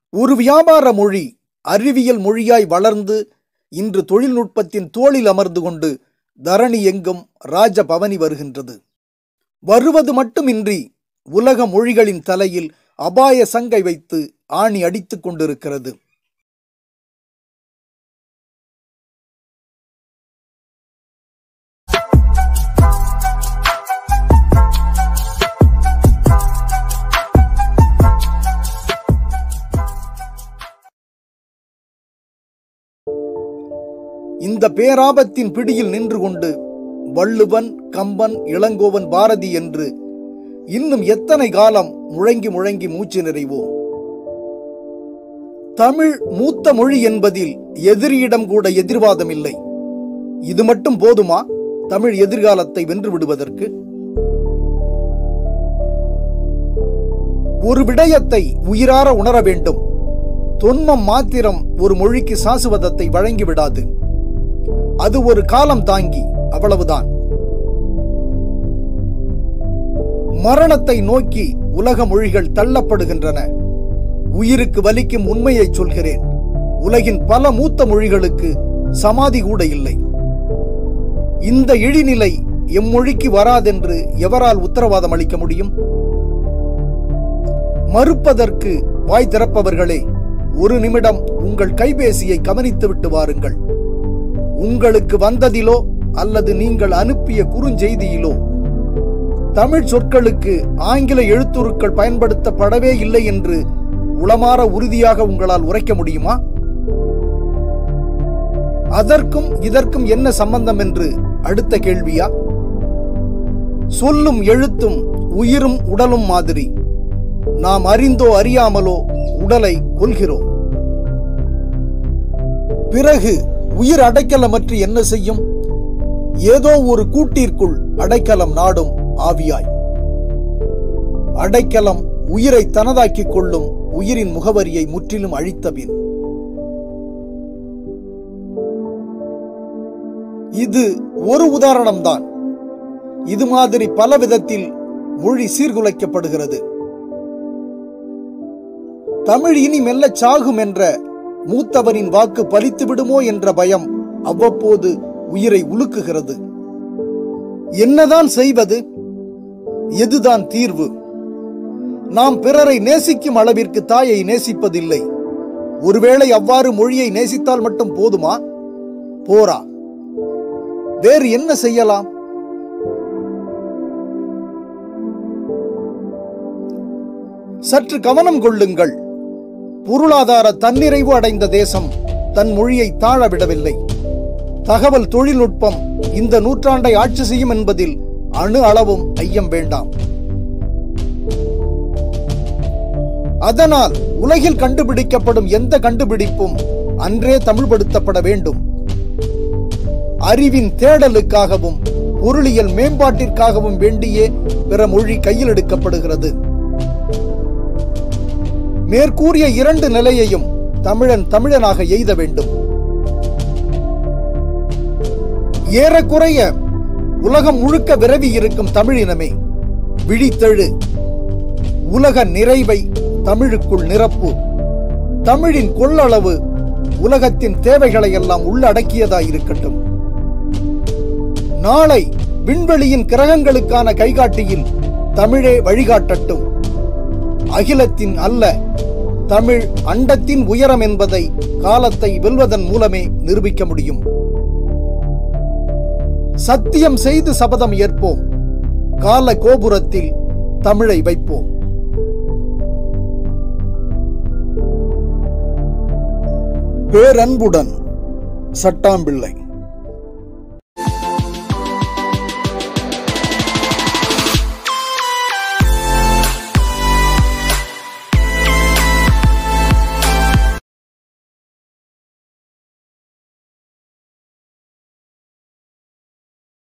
ஒரு வியாபார மொழி அறிவியல் மொழியாய் வளர்ந்து இன்று தொழில்நுட்பத்தின் தோளில் அமர்ந்து கொண்டு தரணி எங்கும் ராஜபவனி வருகின்றது வருவது மட்டுமின்றி உலக மொழிகளின் தலையில் அபாய சங்கை வைத்து ஆணி அடித்துக் கொண்டிருக்கிறது இந்த பேராபத்தின் பிடியில் நின்று கொண்டு வள்ளுவன் கம்பன் இளங்கோவன் பாரதி என்று இன்னும் எத்தனை காலம் முழங்கி முழங்கி மூச்சு நிறைவோம் தமிழ் மூத்த மொழி என்பதில் எதிரியிடம் கூட எதிர்வாதம் இல்லை இது மட்டும் போதுமா தமிழ் எதிர்காலத்தை வென்று விடுவதற்கு ஒரு விடயத்தை உயிரார உணர வேண்டும் தொன்மம் மாத்திரம் ஒரு மொழிக்கு சாசுவதத்தை வழங்கிவிடாது அது ஒரு காலம் தாங்கி அவ்வளவுதான் மரணத்தை நோக்கி உலக மொழிகள் தள்ளப்படுகின்றன உயிருக்கு வலிக்கும் உண்மையை சொல்கிறேன் உலகின் பல மூத்த மொழிகளுக்கு சமாதி கூட இல்லை இந்த இழிநிலை எம்மொழிக்கு வராதென்று எவரால் உத்தரவாதம் அளிக்க முடியும் மறுப்பதற்கு வாய் திறப்பவர்களே ஒரு நிமிடம் உங்கள் கைபேசியை கவனித்துவிட்டு வாருங்கள் உங்களுக்கு வந்ததிலோ அல்லது நீங்கள் அனுப்பிய குறுஞ்செய்தியிலோ தமிழ் சொற்களுக்கு ஆங்கில எழுத்துருக்கள் பயன்படுத்தப்படவே இல்லை என்று உளமாற உறுதியாக உங்களால் உரைக்க முடியுமா அதற்கும் இதற்கும் என்ன சம்பந்தம் என்று அடுத்த கேள்வியா சொல்லும் எழுத்தும் உயிரும் உடலும் மாதிரி நாம் அறிந்தோ அறியாமலோ உடலை கொள்கிறோம் பிறகு உயிர் அடைக்கலமற்று என்ன செய்யும் ஏதோ ஒரு கூட்டிற்குள் அடைக்கலம் நாடும் ஆவியாய் அடைக்கலம் உயிரை தனதாக்கிக் கொள்ளும் உயிரின் முகவரியை முற்றிலும் அழித்தபின் இது ஒரு உதாரணம்தான் இது மாதிரி பல விதத்தில் மொழி சீர்குலைக்கப்படுகிறது தமிழ் இனி மெல்ல சாகும் என்ற மூத்தவரின் வாக்கு பலித்து விடுமோ என்ற பயம் அவ்வப்போது உயிரை உலுக்குகிறது என்னதான் செய்வது எதுதான் தீர்வு நாம் பிறரை நேசிக்கும் அளவிற்கு தாயை நேசிப்பதில்லை ஒருவேளை அவ்வாறு மொழியை நேசித்தால் மட்டும் போதுமா போரா வேறு என்ன செய்யலாம் சற்று கவனம் கொள்ளுங்கள் பொருளாதார தன்னிறைவு அடைந்த தேசம் தன் மொழியை தாழ விடவில்லை தகவல் தொழில்நுட்பம் இந்த நூற்றாண்டை ஆட்சி செய்யும் என்பதில் அணு அளவும் ஐயம் வேண்டாம் அதனால் உலகில் கண்டுபிடிக்கப்படும் எந்த கண்டுபிடிப்பும் அன்றே தமிழ்படுத்தப்பட வேண்டும் அறிவின் தேடலுக்காகவும் பொருளியல் மேம்பாட்டிற்காகவும் வேண்டியே பிற மொழி கையில் எடுக்கப்படுகிறது மேற்கூறிய இரண்டு நிலையையும் தமிழன் தமிழனாக எய்த வேண்டும் ஏறக்குறைய உலகம் முழுக்க விரவி இருக்கும் தமிழினமே விழித்தெழு உலக நிறைவை தமிழுக்குள் நிரப்பு தமிழின் கொள்ளளவு உலகத்தின் தேவைகளை எல்லாம் உள்ளடக்கியதாயிருக்கட்டும் நாளை விண்வெளியின் கிரகங்களுக்கான கைகாட்டியில் தமிழே வழிகாட்டட்டும் அகிலத்தின் அல்ல தமிழ் அண்டத்தின் உயரம் என்பதை காலத்தை வெல்வதன் மூலமே நிரூபிக்க முடியும் சத்தியம் செய்து சபதம் ஏற்போம் கால கோபுரத்தில் தமிழை வைப்போம் பேரன்புடன் சட்டாம்பிள்ளை